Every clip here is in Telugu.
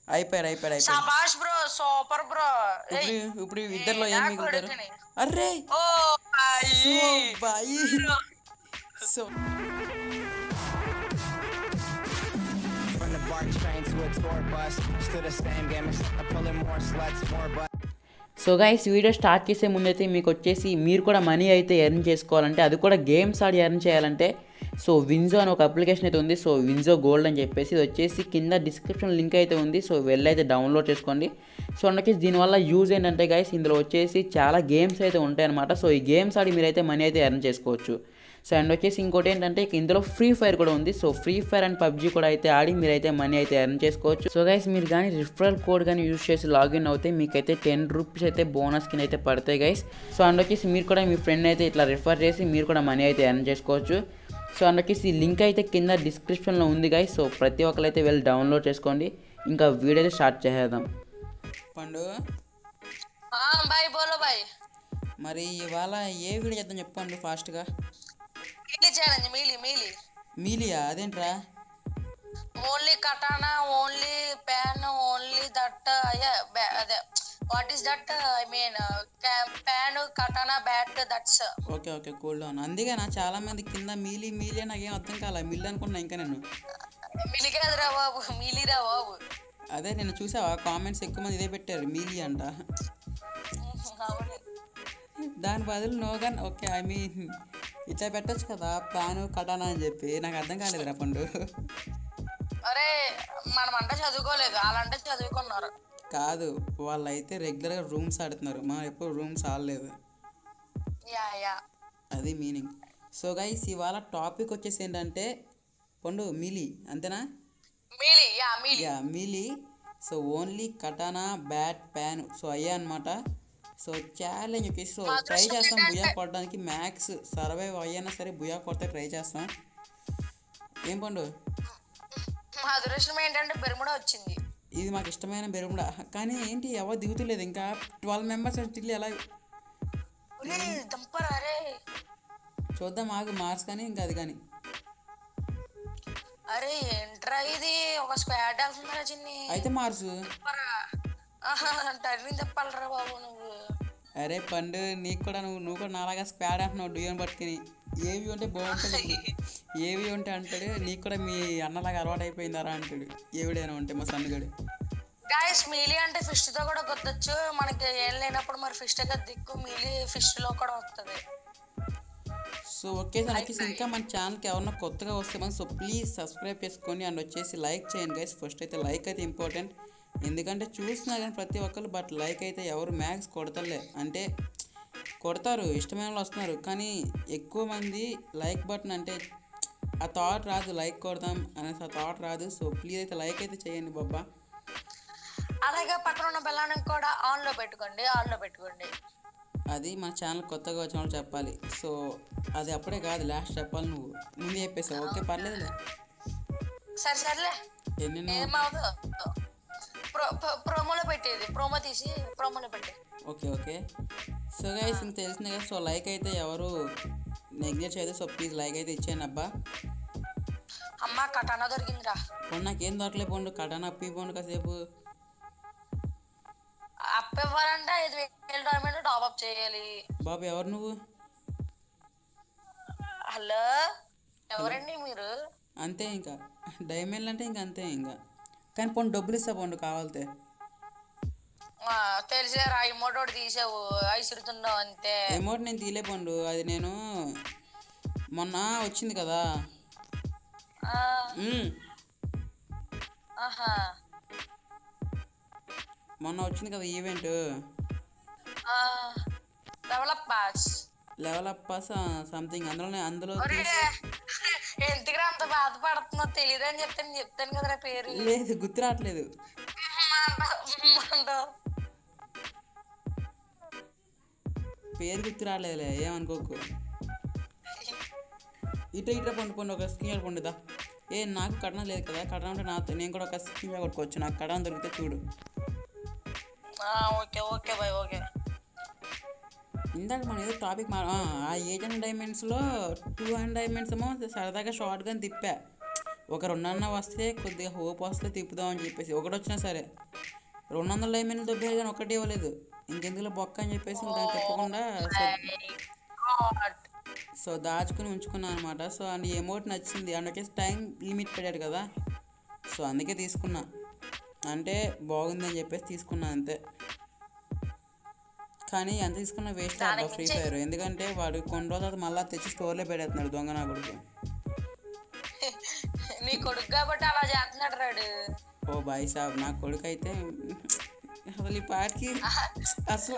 అయిపోయారు అయిపోయారు అయిపోయారు సబాష్ బ్రో సూపర్ బ్రో ఇప్పుడు ఇప్పుడు ఇద్దరిలో ఏం నాకు మిగులుతారు కొడుకుని. అర్రే ఓ సో అయ్యి. బాయి so From the BART train to a tour bus, still the same game, except I'm pulling more sluts, more butts. So guys video start చేసే ముందైతే మీకు వచ్చేసి మీరు కూడా మనీ అయితే ఎర్న్ చేసుకోవాలంటే అది కూడా గేమ్స్ ఆడి ఎర్న్ చేయాలంటే సో విన్జో అని ఒక అప్లికేషన్ అయితే ఉంది సో విన్జో గోల్డ్ అని చెప్పేసి ఇది వచ్చేసి కింద డిస్క్రిప్షన్ లింక్ అయితే ఉంది సో వెళ్ళైతే డౌన్లోడ్ చేసుకోండి సో అందుకే దీనివల్ల యూజ్ ఏంటంటే గైస్ ఇందులో వచ్చేసి చాలా గేమ్స్ అయితే ఉంటాయన్నమాట సో ఈ గేమ్స్ ఆడి మీరైతే మనీ అయితే ఎర్న్ చేసుకోవచ్చు సో అండ్ వచ్చేసి ఇంకోటి ఏంటంటే ఇందులో ఫ్రీ ఫైర్ కూడా ఉంది so Free Fire and PUBG కూడా అయితే ఆడి మీరైతే మనీ అయితే ఎర్న్ చేసుకోవచ్చు సో గైస్ మీరు కానీ రిఫరల్ కోడ్ కానీ యూస్ చేసి లాగిన్ అవుతే మీకైతే టెన్ రూపీస్ అయితే బోనస్ కింద అయితే పడతాయి గైస్ సో అండ్ వచ్చేసి మీరు కూడా మీ ఫ్రెండ్ అయితే ఇట్లా రిఫర్ చేసి మీరు కూడా మనీ అయితే ఎర్న్ చేసుకోవచ్చు సో అండ్ వచ్చేసి ఈ లింక్ అయితే కింద డిస్క్రిప్షన్లో ఉంది గైస్ సో ప్రతి ఒక్కరైతే వెళ్ళి డౌన్లోడ్ చేసుకోండి ఇంకా వీడియో అయితే స్టార్ట్ చేసేద్దాం పండు ఆ, బాయ్ బోలో బాయ్ మరి ఇవాళ ఏ వీడియో చేద్దాం చెప్పండి ఫాస్ట్గా మీలి ఛాలెంజ్ మీలి మీలి మీలియా అదేంట్రా only katana only pan only that అదే what is that I mean pan katana bat that's okay okay cool down అందుకే నా చాలా మంది కింద మీలి మీలి అని నాకేం అర్థం కాలే మిల్లి అనుకున్నా ఇంకా నేను మిలి కాదురా బాబు మీలిరా బాబు అదే నేను చూసావా కామెంట్స్ ఎక్కువ మంది ఇదే పెట్టారు మీలి అంట అవును దాని బదులు నోగన్ ఓకే ఐ మీన్ ఇట్లా పెట్టొచ్చు కదా ప్లాన్ కటానా అని చెప్పి నాకు అర్థం కాలేదురా పండు అరే మనమంటే చదువుకోలేదు వాళ్ళంటే చదువుకున్నారు కాదు వాళ్ళైతే రెగ్యులర్గా రూమ్స్ ఆడుతున్నారు మనం ఎప్పుడు రూమ్స్ ఆడలేదు యా యా అది మీనింగ్ సో గైస్ ఇవాళ టాపిక్ వచ్చేసి ఏంటంటే పండు మీలి అంతేనా మీలి యా మీలి యా మీలి so only katana bat pan so అయ్యా అనమాట సో ఛాలెంజ్ వచ్చేసి సో ట్రై చేస్తాం బుయా కొట్టడానికి మ్యాక్స్ సర్వైవ్ అయ్యానా సరే బుయా కొడితే ట్రై చేస్తాం ఏం పండు మా అదృష్టం ఏంటంటే బెరుముడా వచ్చింది ఇది మాకు ఇష్టమైన బెరుముడా కానీ ఏంటి ఎవరు దిగుతలేదు ఇంకా ట్వెల్వ్ మెంబర్స్ స్టిల్ ఎలా ఒరేయ్, దంపరా అరే చూద్దాం ఆగు మార్క్స్ కానీ ఇంకా అది కానీ అరే ఏంట్రా ఇది ఒక స్క్వాడ్ వెళ్తుందిరా చిన్ని అయితే మార్క్స్ దంపరా టర్నింగ్ చెప్పాలరా బాబు నువ్వు అరే పండు నీకు కూడా నువ్వు నువ్వు కూడా నాలాగా స్క్వాడ్ అంటున్నావు డ్యూయన్ పట్టుకుని ఏవి ఉంటే బాగుంటుంది ఏవి ఉంటే అంటాడు నీకు కూడా మీ అన్నలాగా అలవాటు అయిపోయిందారా అంటాడు ఏవిడైనా ఉంటే మా సన్నగాడు గాయస్ మీలి అంటే ఫిష్ తో కూడా గుర్తొచ్చు మనకి ఏం లేనప్పుడు మరి ఫిష్ కదా దిక్కు మీలి ఫిష్ లో కూడా వస్తుంది సో ఓకే సార్ వచ్చేసి ఇంకా మన ఛానల్కి ఎవరన్నా కొత్తగా వస్తే మనం సో ప్లీజ్ సబ్స్క్రైబ్ చేసుకోండి అండ్ వచ్చేసి లైక్ చేయండి గైస్ ఫస్ట్ అయితే లైక్ అయితే ఇంపార్టెంట్ ఎందుకంటే చూస్తున్నా కానీ ప్రతి ఒక్కరు బట్ లైక్ అయితే ఎవరు మ్యాక్స్ కొడతలే అంటే కొడతారు ఇష్టమైన వాళ్ళు వస్తున్నారు కానీ ఎక్కువ మంది లైక్ బటన్ అంటే ఆ థాట్ రాదు లైక్ కొడదాం అనేసి ఆ థాట్ రాదు సో ప్లీజ్ అయితే లైక్ అయితే చేయండి బాబా అలాగే పక్కన ఉన్న బెల్లానికి కూడా ఆన్ లో పెట్టుకోండి ఆన్ లో పెట్టుకోండి అది మన ఛానల్ కొత్తగా వచ్చిన వాళ్ళు చెప్పాలి సో అది అప్పుడే కాదు లాస్ట్ చెప్పాలి నువ్వు ముందు చెప్పేసావు ఓకే పర్లేదులే సరే సర్లే ఎన్నెన్నో ఏమవుదు ప్రో ప్రో- ప్రోమోలో పెట్టేది ప్రోమో తీసి ప్రోమోలో పెట్టేది ఓకే ఓకే సో గైస్ ఇంక తెలిసిందే కదా సో లైక్ అయితే ఎవరు నెగ్లెక్ట్ చేయదు సో ప్లీజ్ లైక్ అయితే ఇచ్చేయండి అబ్బా అమ్మ కటానా దొరికిందిరా పోండి నాకేం దొరకలే పోండు కటాన అప్పి పోండు కాసేపు అప్ ఇవ్వాలంటే ఐదు వేలు డైమండ్ టాప్ అప్ చేయాలి బాబు ఎవరు నువ్వు హలో ఎవరండి మీరు అంతే ఇంకా డైమండ్లు అంటే ఇంకా అంతే ఇంకా కానీ పోండి డబ్బులు ఇస్తా పోండు కావాలితే ఆ, తెలిసేరా ఇమోట్ ఒకటి తీసావు ఐసురుతున్నావు అంతే అమౌంట్ నేను తీలే పోండు అది నేను మొన్న వచ్చింది కదా ఆ, మ్మ్. ఆహా మొన్న వచ్చింది కదా event develop pass level up something అందులోనే అందులో ఒరే ఎందుకు అంత బాధపడుతున్నా తెలియదు అని చెప్తాను చెప్తాను కదరా పేరు లేదు గుర్తు రావట్లేదు మంట. పేరు గుర్తు రాలేదులే ఏమనుకోకు ఇటు ఇటు పండు పండు ఒక స్క్రీన్ షాట్ పండుదా ఏ నాకు కటన లేదు కదా కటన ఉంటే నాతో నేను కూడా ఒక స్క్రీన్ షాట్ కొట్టుకోవచ్చు నాకు కటన దొరికితే చూడు ఆ, ఓకే ఓకే బాయ్ ఓకే ఇందాక మనం ఏదో టాపిక్ ఆ ఏజెంట్ డైమండ్స్లో టూ హండ్రెడ్ డైమండ్స్ ఏమో సరదాగా షార్ట్ గన్ తిప్పా ఒక రెండన్న వస్తే కొద్దిగా హోప్ వస్తే తిప్పుదాం అని చెప్పేసి ఒకటి వచ్చినా సరే రెండు వందల డైమండ్లు దొబ్బేది కానీ ఒకటి ఇవ్వలేదు ఇంకెందులో బొక్క అని చెప్పేసి ఇంకా తిప్పకుండా సో God. సో దాచుకుని ఉంచుకున్నాను అనమాట సో అండ్ ఎమౌంట్ నచ్చింది అండ్ వచ్చేసి టైం లిమిట్ పెట్టాడు కదా సో అందుకే తీసుకున్నా అంటే బాగుందని చెప్పేసి తీసుకున్నా అంతే కానీ ఎంత తీసుకున్నా వేస్ట్ అబ్బా ఫ్రీ ఫైర్ ఎందుకంటే వాడు కొన్ని రోజుల తర్వాత మళ్ళీ తెచ్చి స్టోర్లో పెట్టేస్తున్నాడు దొంగ నా కొడుకు నీ కొడుకు కాబట్టి అలా చేస్తున్నాడు రాడు ఓ బాయ్ సాబ్ నా కొడుకు అయితే అసలు ఈ పాటికి అసలు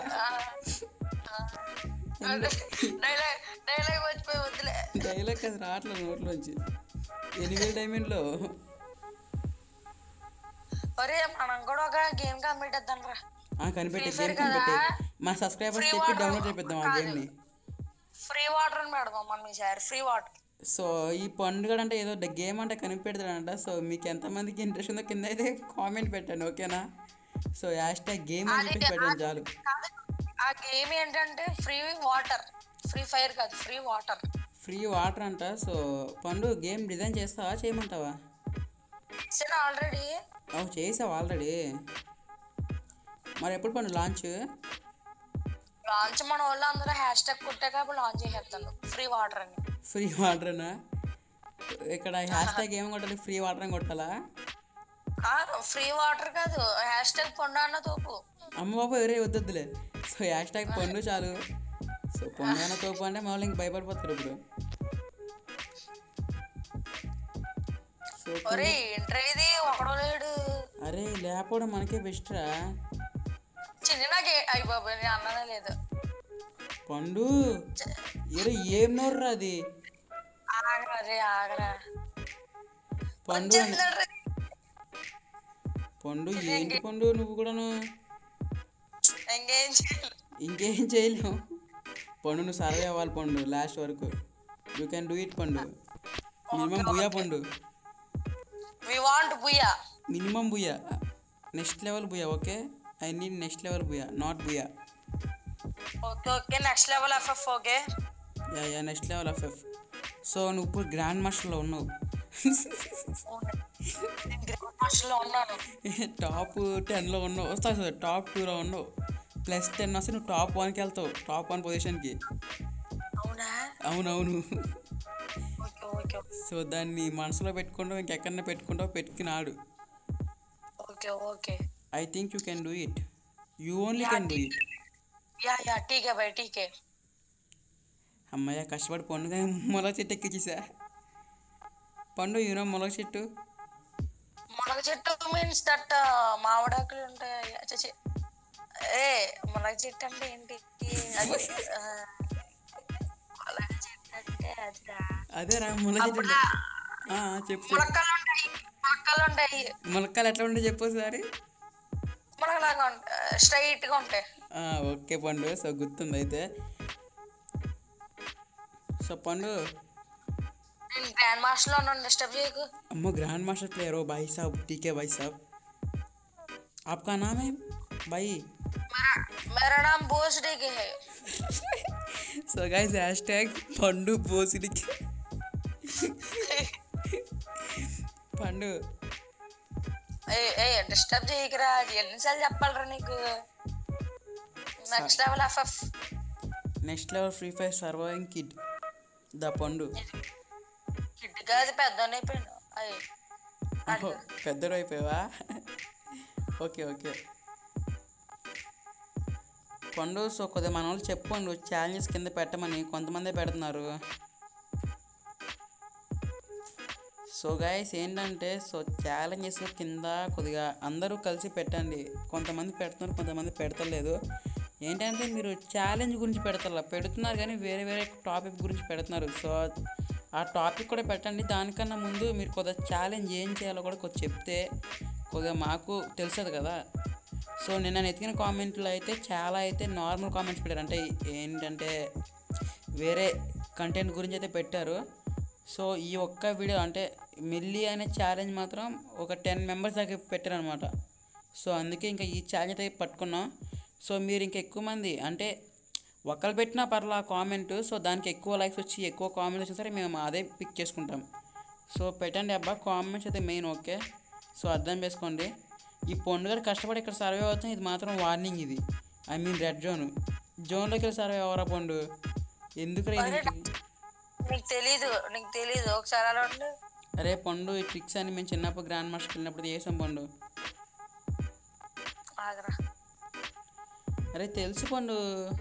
డైలాగ్ డైలాగ్ వచ్చిపోయి వద్దులే డైలాగ్ అది రావట్లేదు నోట్లోంచి ఎనిమిది డైమండ్లో ఒరే మనం కూడా ఒక గేమ్ కనిపెట్టేద్దాం రా ఆ, కనిపెట్టే Free Fire గేమ్ కనిపెట్టే కదా? మా సబ్స్క్రైబర్స్ Free చెప్పి water డౌన్లోడ్ చేపిద్దాం ఆ కాదు. గేమ్ని ఫ్రీ వాటర్ అని పెడదాం మనం ఈసారి ఫ్రీ వాటర్ సో ఈ పండుగ అంటే ఏదో గేమ్ అంటే కనిపెడతాడంట సో మీకు ఎంతమందికి ఇంట్రెస్ట్ ఉందో కింద అయితే కామెంట్ పెట్టండి ఓకేనా సో హ్యాష్ ట్యాగ్ గేమ్ అని చెప్పి పెట్టండి చాలు ఆ గేమ్ ఏంటంటే ఫ్రీ వాటర్ ఫ్రీ ఫైర్ కాదు ఫ్రీ వాటర్ ఫ్రీ వాటర్ అంట సో పండు గేమ్ డిజైన్ చేస్తావా చేయమంటావా సరే ఆల్రెడీ అవు చేసావు ఆల్రెడీ మరి ఎప్పుడు పండు లాంచ్ లాంచ్ మన వాళ్ళు అందరూ హ్యాష్ ట్యాగ్ కొట్టాక అప్పుడు లాంచ్ చేసేస్తాను ఫ్రీ వాటర్ అని ఫ్రీ వాటర్నా ఇక్కడ హ్యాష్ ట్యాగ్ ఏం కొట్టాలి ఫ్రీ వాటర్ అని కొట్టాలా ఫ్రీ వాటర్ కాదు హ్యాష్ ట్యాగ్ పొండ అన్న తోపు అమ్మ బాబు ఎవరే వద్దొద్దులే సో హ్యాష్ ట్యాగ్ పండు చాలు సో పండు అన్న తోపు అంటే మళ్ళీ ఇంక భయపడిపోతారు ఇప్పుడు సో ఒరే ఏంట్రా ఇది ఒకడో లేడు అరే లేకపోవడం మనకే బెస్ట్ రా చిన్న నాకే అయ్యి బాబు నేను అన్నదే లేదు పండు ఎరే ఏం నోర్రా అది ఆగరా రే ఆగరా పండు అన్న- చెప్తున్నాడు రే. పండు ఏంటి పండు నువ్వు కూడాను ఇంకేం చేయాలి ఇంకేం చేయలేవు పండు నువ్వు సర్వే అవ్వాలి పండు లాస్ట్ వరకు you can do it Pandu minimum booyah Pandu we want booyah minimum booyah next level booyah okay I need next level booyah not booyah okay okay next level FF okay yeah yeah next level of F so నువ్వు ఇప్పుడు గ్రాండ్ మాస్టర్లో ఉన్నావు లో ఉన్నాను టాప్ టెన్లో ఉన్నావు వస్తావు సార్ టాప్ టూలో ఉన్నావు ప్లస్ టెన్ వస్తే నువ్వు టాప్ వన్కి వెళ్తావు టాప్ వన్ పొజిషన్కి అవునా అవునవును ఓకే ఓకే సో దాన్ని మనసులో పెట్టుకుంటావు ఇంకెక్కడన్నా పెట్టుకుంటావు పెట్టుకున్నాడు okay okay I think you can do it you only can do it yeah yeah TK bye TK అమ్మయ్య కష్టపడి పండుగ మొలక చెట్టు ఎక్కించేసా పండు యూనో మొలక చెట్టు మునగ చెట్టు మీన్స్ దట్ మామిడాకులు ఉంటాయి చచ్చి ఏ మునగ చెట్టు అంటే ఏంటి అది ఆ, మునగ చెట్టు అంటే అదిరా అదేరా మొలక చెట్టు అప్పుడా ఆ, చెప్పు చెప్పు మునక్కలు ఉంటాయి మునక్కలు ఉంటాయి మొలక్కలు ఎట్లా ఉంటాయి చెప్పు ఒకసారి మునగలాగా ఉంటాయి స్ట్రైట్ గా ఉంటాయి ఆ, ఓకే పండు సో గుర్తుంది అయితే సో పండు నేను గ్రాండ్ మాస్టర్ లో ఉన్నాను డిస్టర్బ్ చేయకు अम्मा ग्रैंड मास्टर प्लेयर हो भाई साहब ठीक है भाई साहब आपका नाम है भाई मेरा मेरा नाम बोस डीके है so guys hashtag Pandu బోసిడికి పండు ఏ ఏ డిస్టర్బ్ చేయకురా అది ఎన్నిసార్లు చెప్పాలరా నీకు next level FF next level Free Fire surviving kid the Pandu kid కాదు పెద్ద అయిపోయాను అయ్యి ఓహో, పెద్దడు అయిపోయావా ఓకే ఓకే పండు సో కొద్దిగా మన వాళ్ళు చెప్పండు ఛాలెంజెస్ కింద పెట్టమని కొంతమందే పెడుతున్నారు సో గాయస్ ఏంటంటే సో ఛాలెంజెస్ కింద కొద్దిగా అందరూ కలిసి పెట్టండి కొంతమంది పెడుతున్నారు కొంతమంది పెడతలేదు ఏంటంటే మీరు ఛాలెంజ్ గురించి పెడతారు పెడుతున్నారు కానీ వేరే వేరే టాపిక్ గురించి పెడుతున్నారు సో ఆ టాపిక్ కూడా పెట్టండి దానికన్నా ముందు మీరు కొద్దిగా ఛాలెంజ్ ఏం చేయాలో కూడా కొద్దిగా చెప్తే కొద్దిగా మాకు తెలుస్తుంది కదా సో నిన్న నేను ఎతికిన కామెంట్లు అయితే చాలా అయితే నార్మల్ కామెంట్స్ పెట్టారు అంటే ఏంటంటే వేరే కంటెంట్ గురించి అయితే పెట్టారు సో ఈ ఒక్క వీడియో అంటే మిల్లీ అనే ఛాలెంజ్ మాత్రం ఒక టెన్ మెంబర్స్ దాకా పెట్టారనమాట సో అందుకే ఇంకా ఈ ఛాలెంజ్ అయితే పట్టుకున్నాం సో మీరు ఇంకా ఎక్కువ మంది అంటే ఒకరు పెట్టినా పర్లా కామెంట్ సో దానికి ఎక్కువ లైక్స్ వచ్చి ఎక్కువ కామెంట్స్ వచ్చినా సరే మేము అదే పిక్ చేసుకుంటాం సో పెట్టండి అబ్బా కామెంట్స్ అయితే మెయిన్ ఓకే సో అర్థం చేసుకోండి ఈ పొండుగారు కష్టపడి ఇక్కడ సర్వే అవుతుంది ఇది మాత్రం వార్నింగ్ ఇది ఐ మీన్ రెడ్ జోన్ జోన్లోకి వెళ్ళి సర్వే అవరా పండు ఎందుకు రా ఇది నీకు తెలీదు నీకు తెలీదు ఒకసారి అలా ఉండు అరే పండు ఈ ట్రిక్స్ అని మేము చిన్నప్పుడు గ్రాండ్ మాస్టర్కి వెళ్ళినప్పుడు చేసాం పండు ఆగరా అరే తెలుసు పండు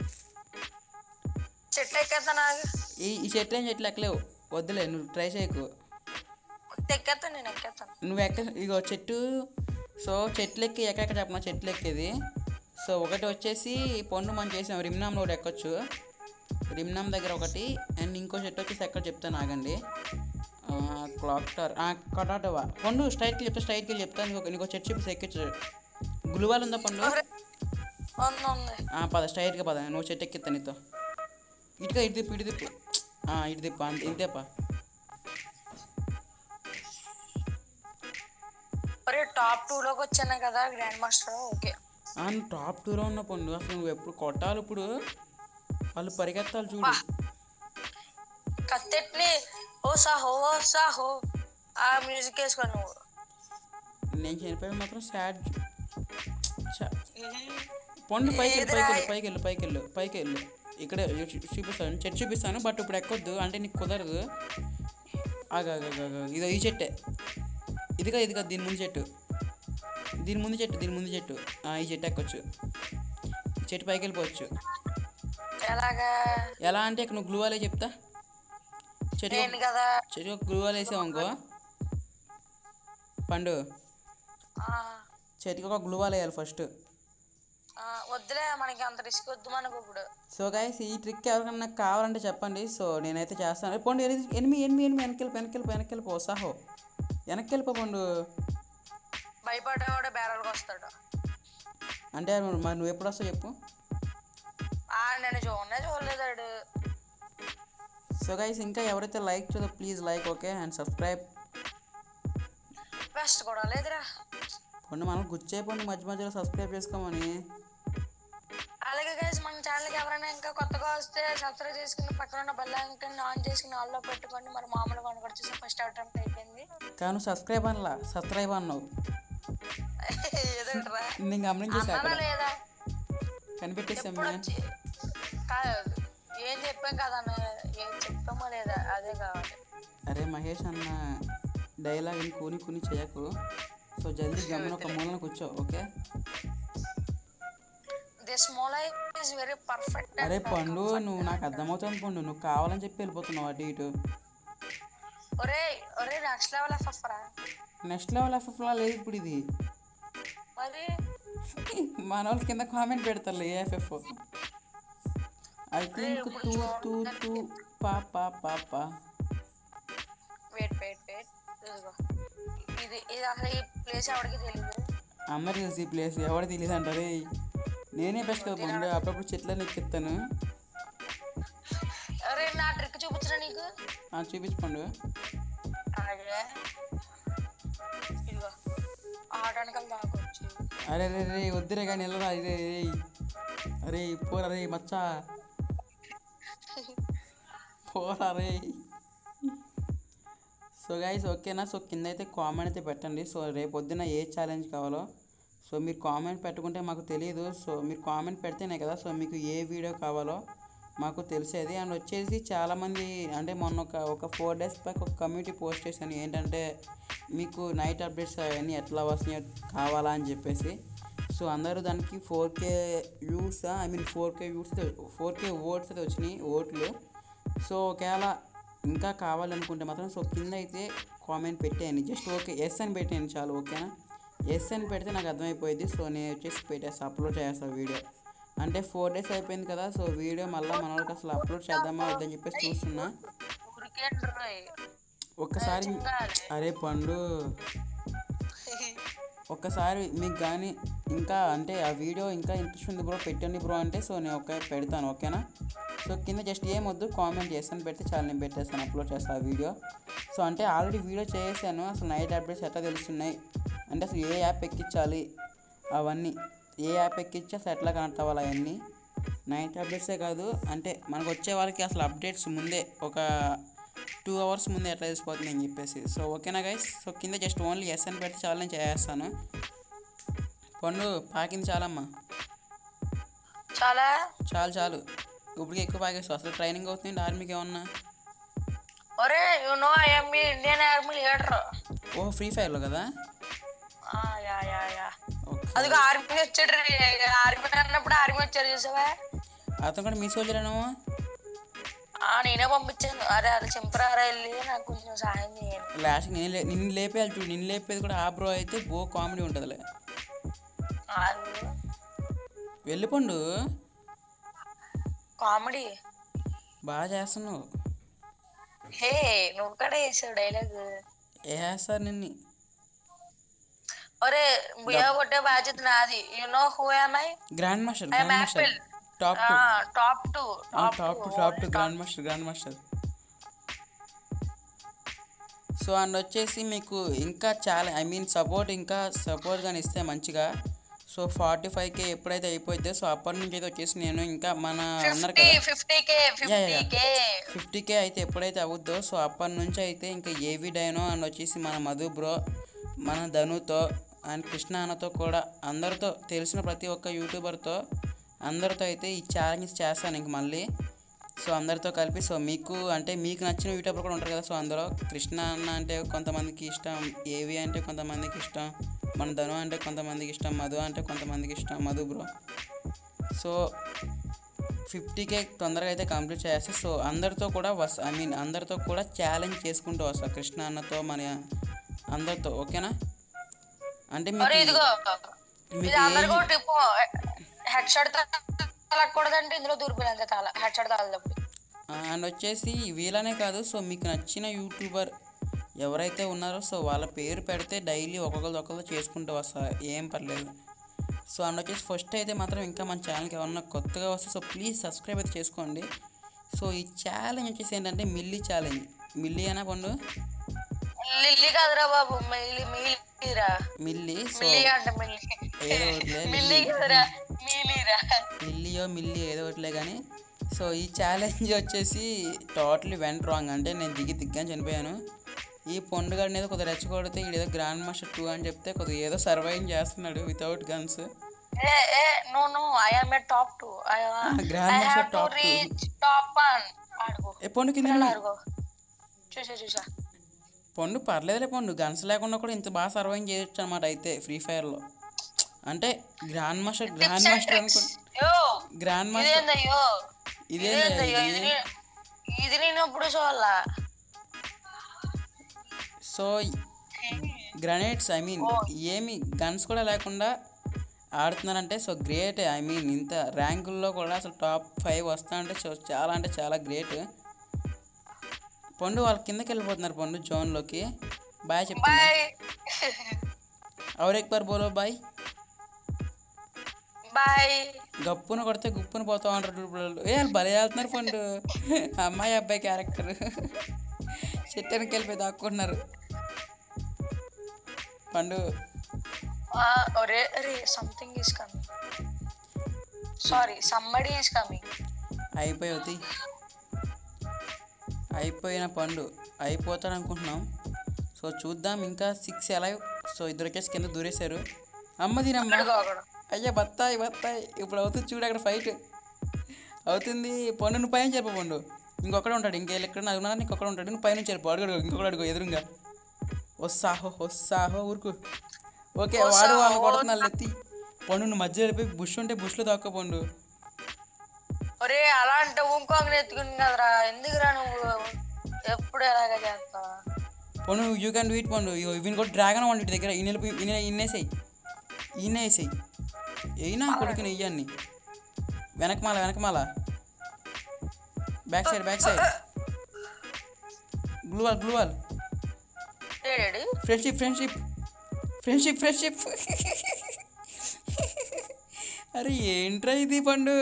చెట్టు ఎక్కేస్తా నాకు ఈ ఈ చెట్లు ఏం చెట్లు ఎక్కలేవు వద్దులే నువ్వు ట్రై చేయకు ఎక్కేస్తాను నేను ఎక్కేస్తాను నువ్వు ఎక్క ఇగో చెట్టు సో చెట్లు ఎక్కి ఎక్కడెక్కడ చెప్పిన చెట్లు ఎక్కేది సో ఒకటి వచ్చేసి పండు మనం చేసాం రిమ్నామ్లో ఒకటి ఎక్కొచ్చు రిమ్నామ్ దగ్గర ఒకటి అండ్ ఇంకో చెట్టు వచ్చేసి ఎక్కడ చెప్తాను ఆగండి క్లాక్ టవర్ కటాటవా పండు స్ట్రైట్కి చెప్తా స్ట్రైట్కి చెప్తాను నీకు ఒక- నీకు ఒక చెట్టు చూపిస్తే ఎక్కించు గులువాలు ఉందా పండు ఉంది ఉంది ఆ, పద స్ట్రైట్గా పద నువ్వు చెట్టు ఎక్కిస్తా నీతో ఇటుగా ఇటు తిప్పు ఇటు తిప్పు ఆ, ఇటు తిప్పు అంతే ఇంతేపా ఒరే టాప్ టూ లోకి వచ్చాను కదా గ్రాండ్ మాస్టర్ ఓకే ఆ, నువ్వు టాప్ టూలో ఉన్న పండు అసలు నువ్వు ఎప్పుడు కొట్టాలి ఇప్పుడు వాళ్ళు పరిగెత్తాలి చూడు కత్తెట్ని ఓ సాహో ఓ సాహో ఆ మ్యూజిక్ వేసుకో నువ్వు నేను చనిపోయి మాత్రం సాడ్ పండు పైకి వెళ్ళు పైకి వెళ్ళు పైకి వెళ్ళు పైకి వెళ్ళు పైకి వెళ్ళు ఇక్కడే చూ- చూపిస్తాను చెట్టు చూపిస్తాను బట్ ఇప్పుడు ఎక్కొద్దు అంటే నీకు కుదరదు ఆగా ఇదో ఈ చెట్టే ఇదిగా ఇదిగా దీని ముందు చెట్టు దీని ముందు చెట్టు దీని ముందు చెట్టు ఆ, ఈ చెట్టు ఎక్కొచ్చు ఈ చెట్టు పైకి వెళ్ళిపోవచ్చు ఎలాగా ఎలా అంటే ఇక్కడ నువ్వు గ్లూవాలే చెప్తా చెట్టు నేను కదా చెట్టు గ్లూవాలు వేసావు అనుకో పండు ఆ, చెట్టుకి ఒక గ్లూవాల్ వేయాలి ఫస్ట్ ఆ, వద్దులే మనకి అంత రిస్క్ వద్దు మనకు ఇప్పుడు సో గైస్ ఈ ట్రిక్ ఎవరికైనా నాకు కావాలంటే చెప్పండి సో నేనైతే చేస్తాను ఏ పండు ఎనిమిది ఎనిమిది ఎనిమిది ఎనిమిది వెనక్కి వెళ్ళిపో వెనక్కి వెళ్ళిపో వెనక్కి వెళ్ళిపో సాహో వెనక్కి వెళ్ళిపో పండు భయపడేవాడే బేరాలకు వస్తాడు అంటే మరి నువ్వు ఎప్పుడు వస్తావు చెప్పు ఆ నేను చూడనే చూడలేదాడు సో గైస్ ఇంకా ఎవరైతే లైక్ చేదో please like okay and subscribe best కూడా లేదురా పండు మనం గుర్చేయపండి మధ్య మధ్యలో సబ్స్క్రైబ్ చేసుకోమని అలాగే గైస్ మన ఛానల్కి ఎవరైనా ఇంకా కొత్తగా వస్తే సబ్స్క్రైబ్ చేసుకుని పక్కన ఉన్న బెల్ ఐకాన్ ఆన్ చేసుకుని ఆల్లో పెట్టుకోండి మరి మామూలుగా వన్ కూడా చూసి ఫస్ట్ అటెంప్ట్ అయిపోయింది కానీ సబ్స్క్రైబ్ అనలా సబ్స్క్రైబ్ అన్నావు ఎదురురా నేను గమనించేసా అన్నానా అక్కడ లేదా కనిపెట్టేసాం ఇప్పుడు మ్యాన్ వచ్చి కాదు ఏం చెప్పాం కదా అన్న ఏం చెప్పామో లేదా అదే కావాలి అరే మహేష్ అన్న డైలాగ్ కూని కూని చేయకు సో జల్దీ గమన ఒక మూలన కూర్చో ఓకే దిస్ మోలై ఇస్ వెరీ పర్ఫెక్ట్ అరే పండు నువ్వు నాకు అర్థమవుతుంది పండు నువ్వు కావాలని చెప్పి వెళ్ళిపోతున్నావు అటు ఇటు ఒరే ఒరే నెక్స్ట్ లెవెల్ ఎఫ్ రా నెక్స్ట్ లెవెల్ ఎఫ్ఎఫ్లా లేదు ఇప్పుడు ఇది మరి మన వాళ్ళు కింద కామెంట్ పెడతారు AFF I think two two two పా పా పా పా వెయిట్ వెయిట్ వెయిట్ ఇదిగో ఇది ఇది అసలు ఈ ప్లేస్ ఎవరికి తెలియదు అమ్మ తెలుసు ఈ ప్లేస్ ఎవరు తెలియదు అంటారే నేనే బెస్ట్ కదా పండు అప్పుడప్పుడు చెట్లని ఎక్కిస్తాను అరే నా ట్రిక్ చూపించరా నీకు ఆ, చూపించు పండు అదే ఇదిగో ఆటానికల్ దాకొచ్చు అరే రే రే వద్దురే కానీ వెళ్ళరా అరే రే అరే పోరా రే మచ్చా పోరా రే సో గైస్ ఓకేనా సో కింద అయితే కామెంట్ అయితే పెట్టండి సో రేపు పొద్దున ఏ ఛాలెంజ్ కావాలో సో మీరు కామెంట్ పెట్టుకుంటే మాకు తెలియదు సో మీరు కామెంట్ పెడితేనే కదా సో మీకు ఏ వీడియో కావాలో మాకు తెలిసేది అండ్ వచ్చేసి చాలామంది అంటే మొన్న ఒక ఒక ఫోర్ డేస్ బ్యాక్ ఒక కమ్యూనిటీ పోస్ట్ చేశాను ఏంటంటే మీకు నైట్ అప్డేట్స్ అవన్నీ ఎట్లా వస్తున్నాయో కావాలా అని చెప్పేసి సో అందరూ దానికి four K views I mean four K views four K votes అయితే వచ్చినాయి ఓట్లు సో ఒకవేళ ఇంకా కావాలనుకుంటే మాత్రం సో కింద అయితే కామెంట్ పెట్టేయండి జస్ట్ ఓకే ఎస్ అని పెట్టేయండి చాలు ఓకేనా ఎస్ అని పెడితే నాకు అర్థమైపోయింది సో నేను వచ్చేసి పెట్టేసి అప్లోడ్ చేస్తాను వీడియో అంటే ఫోర్ డేస్ అయిపోయింది కదా సో వీడియో మళ్ళీ మన వాళ్ళకి అసలు అప్లోడ్ చేద్దామా వద్దని చెప్పేసి చూస్తున్నా ఊరికే రోయ్. ఒక్కసారి చింగాలి. అరే పండు ఒక్కసారి మీకు కానీ ఇంకా అంటే ఆ వీడియో ఇంకా ఇంట్రెస్ట్ ఉంది బ్రో పెట్టండి బ్రో అంటే సో నేను ఒక పెడతాను ఓకేనా సో కింద జస్ట్ ఏమొద్దు కామెంట్ చేస్తాను పెడితే చాలా నేను పెట్టేస్తాను అప్లోడ్ చేస్తాను ఆ వీడియో సో అంటే ఆల్రెడీ వీడియో చేశాను అసలు నైట్ అప్డేట్స్ ఎట్లా తెలుస్తున్నాయి అంటే అసలు ఏ యాప్ ఎక్కించాలి అవన్నీ ఏ యాప్ ఎక్కించి అసలు ఎట్లా కనెక్ట్ అవ్వాలి అవన్నీ నైట్ అప్డేట్సే కాదు అంటే మనకు వచ్చే వాళ్ళకి అసలు అప్డేట్స్ ముందే ఒక టూ అవర్స్ ముందు ఎట్లా తెలిసిపోతుంది అని చెప్పేసి సో ఓకేనా గైస్ సో కింద జస్ట్ ఓన్లీ ఎస్ అని పెడితే చాలా నేను చేస్తాను పండు పాకింది చాలమ్మా చాలా చాలు చాలు ఇప్పటికి ఎక్కువ పాకేస్తావు అసలు ట్రైనింగ్ అవుతుంది ఆర్మీకి ఏమన్నా ఒరే you know I'm me Indian army leader ఓ ఫ్రీ ఫైర్లో కదా యా యా యా ఓకే అదిగో ఆర్మీ వచ్చాడు ఆర్మీ అన్నప్పుడు ఆర్మీ వచ్చారు చూసావా అతను కూడా మీ సోల్జరేనో ఆ నేనే పంపించాను అరే అది చింపరారా వెళ్ళి నాకు కొంచెం సహాయం చేయండి లాస్ట్ నేను లే నిన్ను లేపేయాలి చూడు నిన్ను లేపేది కూడా ఆ బ్రో అయితే బో కామెడీ ఉంటుందిలే అది వెళ్ళిపోండు కామెడీ బాగా చేస్తున్నావు హే నువ్వు కూడా వేసావు డైలాగ్ వేస్తారు నిన్ను ఒరే బియ్య కొట్టే బాధ్యత నాది you know who am I grandmaster I'm grandmaster apple top two top two top two top two grandmaster grandmaster so and వచ్చేసి మీకు ఇంకా చాలా ఐ మీన్ సపోర్ట్ ఇంకా సపోర్ట్ కానీ ఇస్తే మంచిగా సో ఫార్టీ ఫైవ్ కే ఎప్పుడైతే అయిపోద్దో సో అప్పటి నుంచి అయితే వచ్చేసి నేను ఇంకా మన ఉన్నారు ఫిఫ్టీ కదా fifty K fifty K fifty K అయితే ఎప్పుడైతే అవుద్దో సో అప్పటి నుంచి అయితే ఇంకా ఏవి డైనో అండ్ వచ్చేసి మన మధు బ్రో మన ధనుతో అండ్ కృష్ణ అన్నతో కూడా అందరితో తెలిసిన ప్రతి ఒక్క యూట్యూబర్తో అందరితో అయితే ఈ ఛాలెంజ్ చేస్తాను ఇంక మళ్ళీ సో అందరితో కలిపి సో మీకు అంటే మీకు నచ్చిన యూట్యూబర్ కూడా ఉంటారు కదా సో అందులో కృష్ణ అన్న అంటే కొంతమందికి ఇష్టం ఏవి అంటే కొంతమందికి ఇష్టం మన ధను అంటే కొంతమందికి ఇష్టం మధు అంటే కొంతమందికి ఇష్టం మధు బ్రో సో ఫిఫ్టీకే తొందరగా అయితే కంప్లీట్ చేస్తే సో అందరితో కూడా వస్ ఐ మీన్ అందరితో కూడా ఛాలెంజ్ చేసుకుంటూ వస్తా కృష్ణ అన్నతో మన అందరితో ఓకేనా అంటే ఒరే మీకు ఇదిగో మీకు ఇది అందరికీ ఏ- టిప్ హెడ్ షాట్ తగలకూడదంటే ఇందులో దూరిపోయినంత తాళ హెడ్ షాట్ తగలప్పుడు అండ్ వచ్చేసి వీళ్ళనే కాదు సో మీకు నచ్చిన యూట్యూబర్ ఎవరైతే ఉన్నారో సో వాళ్ళ పేరు పెడితే డైలీ ఒక్కొక్కరు ఒక్కొక్కరు చేసుకుంటూ వస్తా ఏం పర్లేదు సో అండ్ వచ్చేసి ఫస్ట్ అయితే మాత్రం ఇంకా మన ఛానల్కి ఎవరన్నా కొత్తగా వస్తే సో ప్లీజ్ సబ్స్క్రైబ్ అయితే చేసుకోండి సో ఈ ఛాలెంజ్ వచ్చేసి ఏంటంటే మిల్లీ ఛాలెంజ్ మిల్లీ అనా పండు లిల్లీ కదరా బాబు మిల్లి మిల్లీరా మిల్లీ సో మిల్లీ అంట మిల్లి ఏదో ఒకటిలే, మిల్లీ కదరా మిల్లీరా మిల్లియో మిల్లీ ఏదో ఒకటిలే కానీ సో ఈ ఛాలెంజ్ వచ్చేసి టోటలీ వెంట్ రాంగ్ అంటే నేను దిగి దిగ్గాని చనిపోయాను ఈ పండుగ అనేది కొద్దిగా రెచ్చగొడితే ఈడేదో గ్రాండ్ మాస్టర్ టూ అని చెప్తే కొద్దిగా ఏదో సర్వైవ్ చేస్తున్నాడు వితౌట్ గన్స్ ఏ ఏ no no I am a top two I Grand I Master have to top two. Reach top one అడుగు ఏ పండు కింద అడుగు చూసా చూసా పండు పర్లేదులే పండు గన్స్ లేకుండా కూడా ఇంత బాగా సర్వైవ్ చేయొచ్చు అనమాట అయితే ఫ్రీ ఫైర్లో అంటే గ్రాండ్ మాస్టర్ గ్రాండ్ మాస్టర్ అనుకో యో గ్రాండ్ మాస్టర్ ఇదేందయ్యో ఇదేందయ్యా ఇదేందయ్యో ఇది? ఇది నే- ఇది నేను ఎప్పుడు చూడాలా సో గ్రనేడ్స్ ఐ మీన్ ఏమి గన్స్ కూడా లేకుండా ఆడుతున్నారంటే సో గ్రేట్ ఐ మీన్ ఇంత ర్యాంకుల్లో కూడా అసలు టాప్ ఫైవ్ వస్తా అంటే సో చాలా అంటే చాలా గ్రేట్ పండు వాళ్ళ కిందకి వెళ్ళిపోతున్నారు పండు జోన్లోకి బాయ్ చెప్తున్నా బాయ్ అవర్ ఎక్ బార్ బోలో బాయ్ బాయ్ గప్పున కొడితే గుప్పున పోతా ఉంటారు ఇప్పుడు ఏ వాళ్ళు భలే వెళ్తున్నారు పండు అమ్మాయి అబ్బాయి క్యారెక్టర్ చెట్టానికి వెళ్ళిపోయి దాక్కుంటున్నారు పండు ఒరే అరే something is coming sorry somebody is coming అయిపోయి అవుతాయి అయిపోయిన పండు అయిపోతాడు అనుకుంటున్నాం సో చూద్దాం ఇంకా సిక్స్ ఎలా సో ఇద్దరు వచ్చేసి కింద దూరేశారు అమ్మ దీనమ్మ అయ్యా బత్తాయి బత్తాయి ఇప్పుడు అవుతుంది చూడు అక్కడ ఫైట్ అవుతుంది పండు నువ్వు పైన చెప్పు పండు ఇంకొకడే ఉంటాడు ఇంకెళ్ళి ఎక్కడ నాకు ఉన్నా ఇంకొకడు ఉంటాడు నువ్వు పైన చెప్పు అడుగు ఇంకొకడు అడుగు ఎదురుగా వస్తాహో వస్తాహో ఊరుకు ఓకే వాడు వాళ్ళు కొడుతున్నారు ఎత్తి పండు నువ్వు మధ్యలో వెళ్ళిపోయి బుష్ ఉంటే బుష్లో దాక్కో పండు ఒరే అలా అంటే ఇంకొకరిని ఎత్తుకుని కదరా ఎందుకురా నువ్వు ఎప్పుడు ఎలాగ చేస్తావా పోను you can do it Pandu ఇగో వీని కూడా డ్రాగన్ వండి ఇటు దగ్గర ఈయన ఈయన ఇన్నేసాయి ఈయన వేసాయి అయినా కొడుకుని ఇయ్యాన్ని వెనకమాల వెనకమాల బ్యాక్ సైడ్ బ్యాక్ సైడ్ గ్లూవాల్ గ్లూవాల్ ఏడాడు ఫ్రెండ్షిప్ ఫ్రెండ్షిప్ ఫ్రెండ్షిప్ ఫ్రెండ్షిప్ అరే ఏంట్రా ఇది Pandu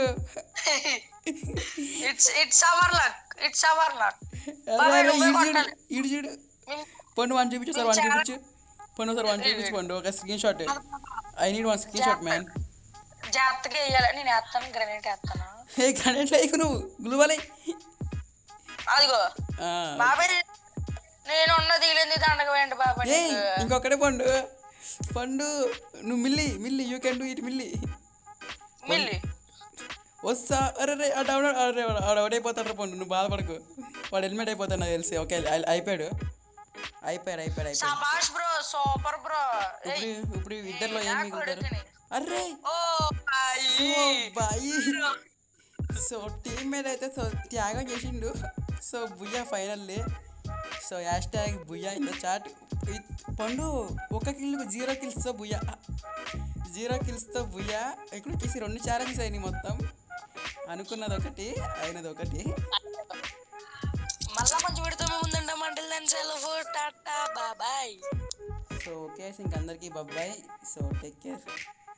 its it's our luck it's our luck అరే అరే ఈడు చూడు ఈడు చూడు పండు వన్ చూపించు సార్ వన్ చూపించు పండు సార్ వన్ చూపించు పండు ఒక screenshot I need one screenshot man జాగ్రత్తగా వేయాలి నేను వేస్తాను గ్రనేట్ వేస్తాను ఏ కనెక్ట్ అయ్యి నువ్వు గ్లూవాలే అదిగో ఆ, బాబాయ్ నేను ఉన్నది ఇల్లు దండగ వేయండి బాబాయ్ ఏయ్ నీకు. ఇంకొకటే పండు పండు నువ్వు మిల్లి మిల్లి యూ కెన్ డూ ఇట్ మిల్లి మిల్లి వస్తా అరే రే ఆ డౌన్ అరే వాడు అవుట్ పండు నువ్వు బాధపడకు వాడు హెల్మెట్ అయిపోతాడు నాకు తెలిసి ఓకే అయి- అయిపోయాడు అయిపోయాడు అయిపోయాడు అయిపోయాడు సబాష్ బ్రో సూపర్ బ్రో ఇప్పుడు ఇప్పుడు ఇద్దరిలో ఏం మిగులుతారు అరే ఓ బాయ్ సో బాయి సో టీమ్మేట్ అయితే సో త్యాగం చేసిండు so booyah finally so hashtag booyah in the chat Pandu ఒక కిల్కు జీరో కిల్స్తో బుయ్యా జీరో కిల్స్తో బుయ్యా ఇక్కడ వచ్చేసి రెండు ఛాలెంజెస్ అయినాయి మొత్తం అనుకున్నది ఒకటి అయినది ఒకటి మళ్ళా కొంచెం విడుతూ ముందండి మంటలు దాని సెలవు టాటా బాబాయ్ సో ఓకే ఇంక అందరికీ బబ్బాయ్ సో టేక్ కేర్